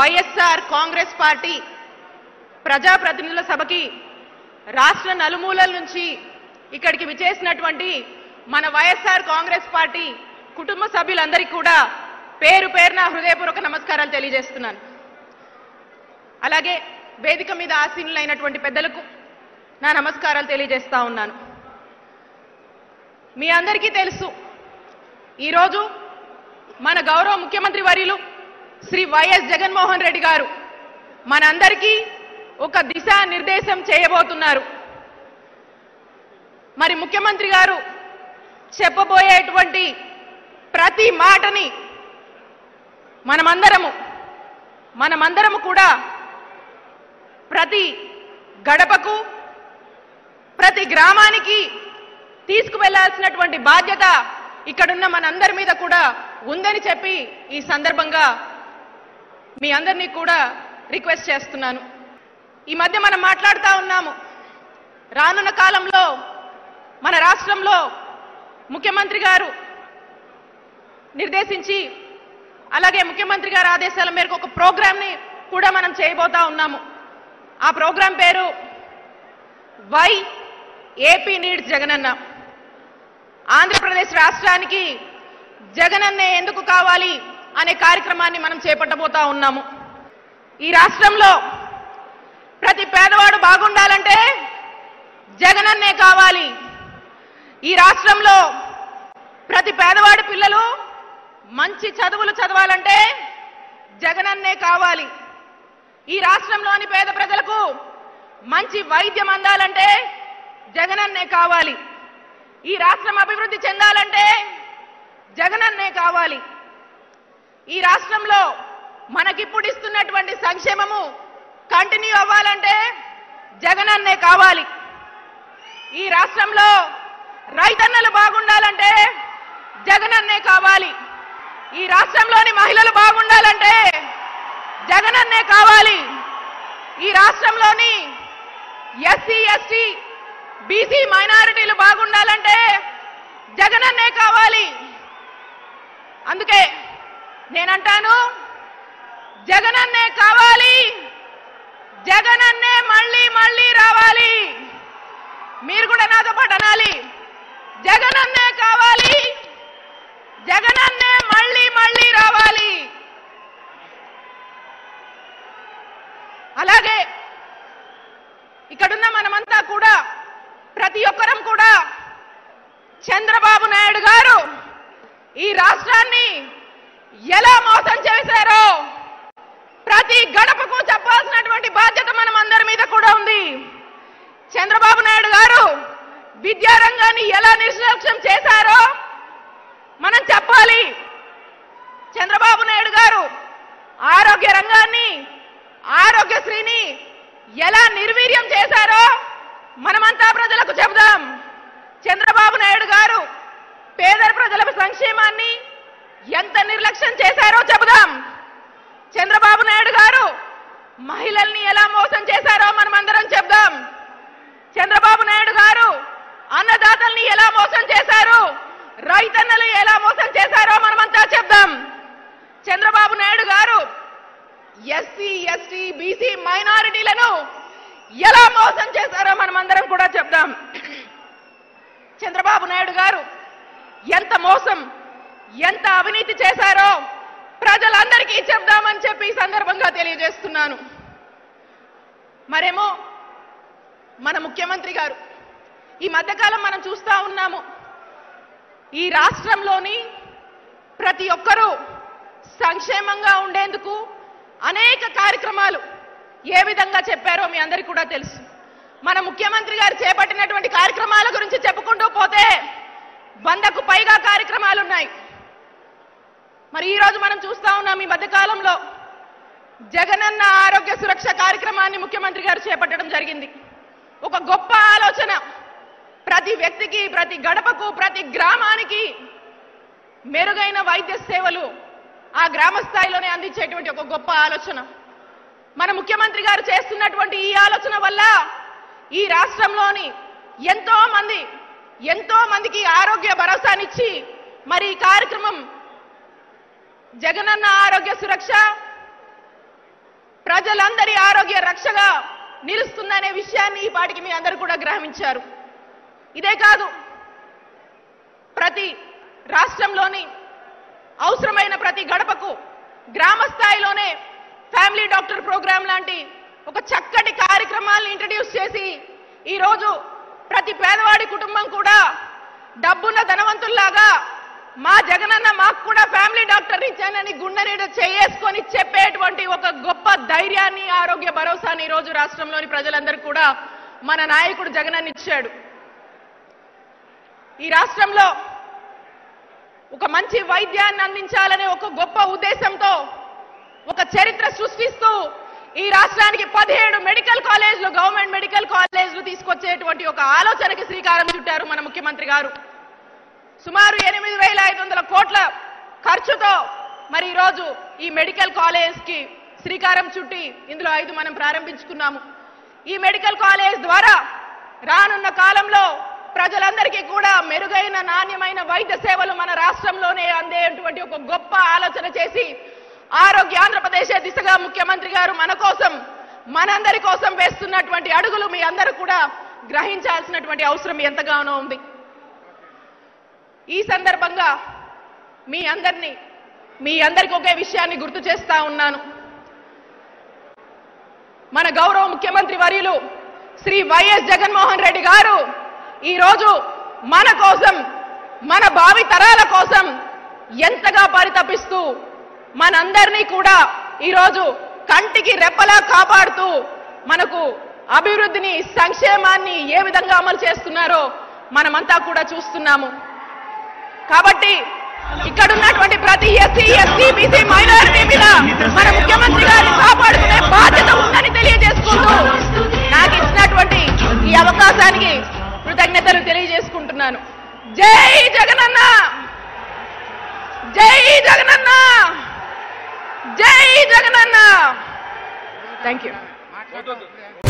YSR Congress party ప్రజాప్రతినిధుల సభకి రాష్ట్ర నలుమూలల నుంచి ఇక్కడికి విచేసినటువంటి మన వైఎస్ఆర్ కాంగ్రెస్ పార్టీ కుటుంబ సభ్యులందరికీ కూడా పేరు పేరున హృదయపూర్వక నమస్కారాలు తెలియజేస్తున్నాను అలాగే వేదిక మీద ఆసీనులైనటువంటి పెద్దలకు నా నమస్కారాలు తెలియజేస్తా ఉన్నాను మీ అందరికీ తెలుసు ఈరోజు మన గౌరవ ముఖ్యమంత్రి వర్యులు శ్రీ వైఎస్ జగన్మోహన్ రెడ్డి గారు మనందరికీ ఒక దిశా నిర్దేశం చేయబోతున్నారు మరి ముఖ్యమంత్రి గారు చెప్పబోయేటువంటి ప్రతి మాటని మనమందరము మనమందరము కూడా ప్రతి గడపకు ప్రతి గ్రామానికి తీసుకువెళ్లాల్సినటువంటి బాధ్యత ఇక్కడున్న మనందరి మీద కూడా ఉందని చెప్పి ఈ సందర్భంగా మీ అందరినీ కూడా రిక్వెస్ట్ చేస్తున్నాను ఈ మధ్య మనం మాట్లాడుతూ ఉన్నాము రానున్న కాలంలో మన రాష్ట్రంలో ముఖ్యమంత్రి గారు నిర్దేశించి అలాగే ముఖ్యమంత్రి గారి ఆదేశాల మేరకు ఒక ప్రోగ్రామ్ని కూడా మనం చేయబోతా ఉన్నాము ఆ ప్రోగ్రాం పేరు why AP needs Jagananna Andhra Pradesh రాష్ట్రానికి జగనన్నే ఎందుకు కావాలి అనే కార్యక్రమాన్ని మనం చేపట్టబోతా ఉన్నాము ఈ రాష్ట్రంలో ప్రతి పేదవాడు బాగుండాలంటే జగనన్నే కావాలి ఈ రాష్ట్రంలో ప్రతి పేదవాడి పిల్లలు మంచి చదువులు చదవాలంటే జగనన్నే కావాలి ఈ రాష్ట్రంలోని పేద ప్రజలకు మంచి వైద్యం అందాలంటే జగనన్నే కావాలి ఈ రాష్ట్రం అభివృద్ధి చెందాలంటే జగనన్నే కావాలి ఈ రాష్ట్రంలో మనకిప్పుడు ఇస్తున్నటువంటి సంక్షేమము కంటిన్యూ అవ్వాలంటే జగనన్నే కావాలి ఈ రాష్ట్రంలో రైతన్నలు బాగుండాలంటే జగనన్నే కావాలి ఈ రాష్ట్రంలోని మహిళలు బాగుండాలంటే జగనన్నే కావాలి ఈ రాష్ట్రంలోని ఎస్సీ ఎస్టీ బీసీ మైనారిటీలు బాగుండాలంటే జగనన్నే కావాలి అందుకే నేనంటాను జగనన్నే కావాలి జగనన్నే మళ్ళీ మళ్ళీ రావాలి మీరు కూడా నాతో పాటు అనాలి జగనన్నే కావాలి జగనన్నే మళ్ళీ మళ్ళీ రావాలి అలాగే ఇక్కడున్న మనమంతా కూడా ప్రతి ఒక్కరం కూడా చంద్రబాబు నాయుడు గారు ఈ రాష్ట్రాన్ని ఎలా మోసం చేశారో ప్రతి గడపకు చెప్పాల్సినటువంటి బాధ్యత మనం అందరి మీద కూడా ఉంది చంద్రబాబు నాయుడు గారు విద్యారంగాన్ని ఎలా నిర్లక్ష్యం చేశారో మనం చెప్పాలి చంద్రబాబు నాయుడు గారు ఆరోగ్య రంగాన్ని ఆరోగ్యశ్రీని ఎలా నిర్వీర్యం చేశారో మనమంతా ప్రజలకు చెబుదాం చంద్రబాబు నాయుడు గారు పేద ప్రజల సంక్షేమాన్ని ఎంత నిర్లక్ష్యం చేశారో చెబుదాం చంద్రబాబు నాయుడు గారు మహిళల్ని ఎలా మోసం చేశారో మనమందరం చెబుదాం చంద్రబాబు నాయుడు గారు అన్నదాతల్ని ఎలా మోసం చేశారు రైతన్నలు ఎలా మోసం చేశారో మనమంతా చెప్దాం చంద్రబాబు నాయుడు గారు ఎస్సీ ఎస్టీ బీసీ మైనారిటీలను ఎలా మోసం చేశారో మనమందరం కూడా చెప్దాం చంద్రబాబు నాయుడు గారు ఎంత మోసం ఎంత అవినీతి చేశారో ప్రజలందరికీ చెప్దామని చెప్పి ఈ సందర్భంగా తెలియజేస్తున్నాను మరేమో మన ముఖ్యమంత్రి గారు ఈ మధ్యకాలం మనం చూస్తా ఉన్నాము ఈ రాష్ట్రంలోని ప్రతి ఒక్కరూ సంక్షేమంగా ఉండేందుకు అనేక కార్యక్రమాలు ఏ విధంగా చెప్పారో మీ అందరికీ కూడా తెలుసు మన ముఖ్యమంత్రి గారు చేపట్టినటువంటి కార్యక్రమాల గురించి చెప్పుకుంటూ పోతే వందకు పైగా కార్యక్రమాలు ఉన్నాయి మరి ఈ రోజు మనం చూస్తా ఉన్నాం ఈ మధ్యకాలంలో జగనన్న ఆరోగ్య సురక్ష కార్యక్రమాన్ని ముఖ్యమంత్రి గారు చేపట్టడం జరిగింది ఒక గొప్ప ఆలోచన ప్రతి వ్యక్తికి ప్రతి గడపకు ప్రతి గ్రామానికి మెరుగైన వైద్య సేవలు ఆ గ్రామ స్థాయిలోనే అందించేటువంటి ఒక గొప్ప ఆలోచన మన ముఖ్యమంత్రి గారు చేస్తున్నటువంటి ఈ ఆలోచన వల్ల ఈ రాష్ట్రంలోని ఎంతో మంది ఎంతో మందికి ఆరోగ్య భరోసానిచ్చి మరి ఈ కార్యక్రమం జగనన్న ఆరోగ్య సురక్ష ప్రజలందరి ఆరోగ్య రక్షగా నిలుస్తుందనే విషయాన్ని ఈ పాటికి మీ అందరూ కూడా గ్రహించారు ఇదే కాదు ప్రతి రాష్ట్రంలోని అవసరమైన ప్రతి గడపకు గ్రామ స్థాయిలోనే ఫ్యామిలీ డాక్టర్ ప్రోగ్రాం లాంటి ఒక చక్కటి కార్యక్రమాలను ఇంట్రడ్యూస్ చేసి ఈరోజు ప్రతి పేదవాడి కుటుంబం కూడా డబ్బున్న ధనవంతుల్లాగా మా జగనన్న మాకు కూడా ఫ్యామిలీ డాక్టర్ ఇచ్చానని గుండె నీడ చేసుకొని చెప్పేటువంటి ఒక గొప్ప ధైర్యాన్ని ఆరోగ్య భరోసాని ఈ రోజు రాష్ట్రంలోని ప్రజలందరికీ కూడా మన నాయకుడు జగనన్న ఇచ్చాడు ఈ రాష్ట్రంలో ఒక మంచి వైద్యాన్ని అందించాలనే ఒక గొప్ప ఉద్దేశంతో ఒక చరిత్ర సృష్టిస్తూ ఈ రాష్ట్రానికి పదిహేడు మెడికల్ కాలేజ్లు గవర్నమెంట్ మెడికల్ కాలేజ్లు తీసుకొచ్చేటువంటి ఒక ఆలోచనకి శ్రీకారం చుట్టారు మన ముఖ్యమంత్రి గారు సుమారు ఎనిమిది వేల ఐదు వందల కోట్ల ఖర్చుతో మరి ఈరోజు ఈ మెడికల్ కాలేజ్ కి శ్రీకారం చుట్టి ఇందులో ఐదు మనం ప్రారంభించుకున్నాము ఈ మెడికల్ కాలేజ్ ద్వారా రానున్న కాలంలో ప్రజలందరికీ కూడా మెరుగైన నాణ్యమైన వైద్య సేవలు మన రాష్ట్రంలోనే అందేటువంటి ఒక గొప్ప ఆలోచన చేసి ఆరోగ్య ఆంధ్రప్రదేశ్ దిశగా ముఖ్యమంత్రి గారు మన కోసం మనందరి కోసం వేస్తున్నటువంటి అడుగులు మీ అందరూ కూడా గ్రహించాల్సినటువంటి అవసరం ఎంతగానో ఉంది ఈ సందర్భంగా మీ అందరినీ మీ అందరికి ఒకే విషయాన్ని గుర్తు చేస్తా ఉన్నాను మన గౌరవ ముఖ్యమంత్రి వర్యులు శ్రీ వైఎస్ జగన్మోహన్ రెడ్డి గారు ఈరోజు మన కోసం మన భావి తరాల కోసం ఎంతగా పరితపిస్తూ మనందరినీ కూడా ఈరోజు కంటికి రెప్పలా కాపాడుతూ మనకు అభివృద్ధిని సంక్షేమాన్ని ఏ విధంగా అమలు చేస్తున్నారో మనమంతా కూడా చూస్తున్నాము కాబట్టి ఇక్కడ ఉన్నటువంటి ప్రతి ఎస్సీ ఎస్టీ బీసీ మైనారిటీ మీద మన ముఖ్యమంత్రి గారిని కాపాడుకునే బాధ్యత ఉందని తెలియజేసుకుంటూ నాకు ఇచ్చినటువంటి ఈ అవకాశానికి కృతజ్ఞతలు తెలియజేసుకుంటున్నాను జై జగనన్న జై జగనన్న జై జగనన్న థ్యాంక్ యూ